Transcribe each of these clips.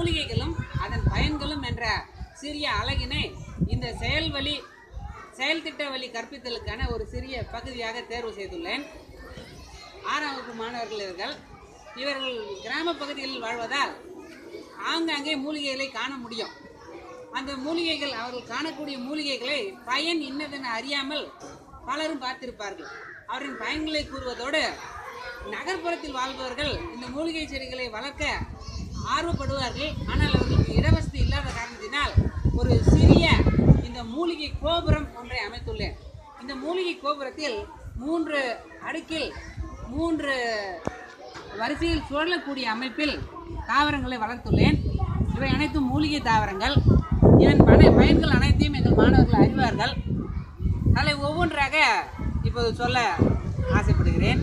மூலிகைகளும் அதன் பயன்களும் என்ற சிறிய அழகினை இந்த செயல்வழி செயல்திட்ட வழி கற்பித்தலுக்கான ஒரு சிறிய பகுதியாக தேர்வு செய்துள்ளேன் ஆறாம் வகுப்பு மாணவர்கள் இவர்கள் இவர்கள் கிராம பகுதிகளில் வாழ்வதால் ஆங்காங்கே மூலிகைகளை காண முடியும் அந்த மூலிகைகள் அவர்கள் காணக்கூடிய மூலிகைகளை பயன் இன்னதென அறியாமல் பலரும் பார்த்திருப்பார்கள் அவரின் பயன்களை கூறுவதோடு நகர்ப்புறத்தில் வாழ்பவர்கள் இந்த மூலிகை செடிகளை வளர்க்க ஆர்வப்படுவார்கள் ஆனால் அவர்களுக்கு இடவசதி இல்லாத காரணத்தினால் ஒரு சிறிய இந்த மூலிகை கோபுரம் ஒன்றை அமைத்துள்ளேன் இந்த மூலிகை கோபுரத்தில் மூன்று அடுக்கில் மூன்று வரிசையில் சுழலக்கூடிய அமைப்பில் தாவரங்களை வளர்த்துள்ளேன் இவை அனைத்தும் மூலிகை தாவரங்கள் இதன் பன பயன்கள் அனைத்தையும் எங்கள் மாணவர்கள் அறிவார்கள் அதில் ஒவ்வொன்றாக இப்போது சொல்ல ஆசைப்படுகிறேன்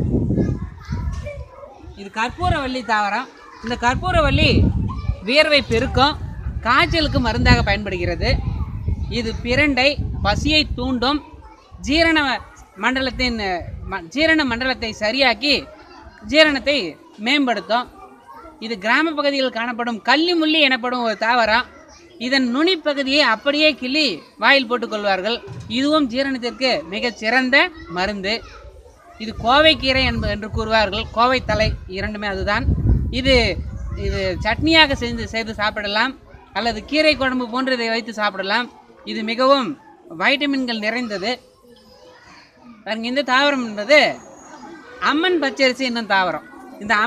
இது கற்பூரவள்ளி தாவரம் இந்த கற்பூரவள்ளி வியர்வை பெருக்கும் காய்ச்சலுக்கு மருந்தாக பயன்படுகிறது இது பிரண்டை பசியை தூண்டும் ஜீரண மண்டலத்தின் ம- ஜீரண மண்டலத்தை சரியாக்கி ஜீரணத்தை மேம்படுத்தும் இது கிராம பகுதியில் காணப்படும் கள்ளி முள்ளி எனப்படும் ஒரு தாவரம் இதன் நுனி பகுதியை அப்படியே கிள்ளி வாயில் போட்டுக்கொள்வார்கள் இதுவும் ஜீரணத்திற்கு மிகச் சிறந்த மருந்து இது கோவைக்கீரை என்பது என்று கூறுவார்கள் கோவை தலை இரண்டுமே அதுதான் இது இது சட்னியாக செஞ்சு செய்து சாப்பிடலாம் அல்லது கீரை குழம்பு போன்று இதை வைத்து சாப்பிடலாம் இது மிகவும் வைட்டமின்கள் நிறைந்தது பாருங்க இந்த தாவரம் என்பது அம்மன் பச்சரிசி என்னும் தாவரம் இந்த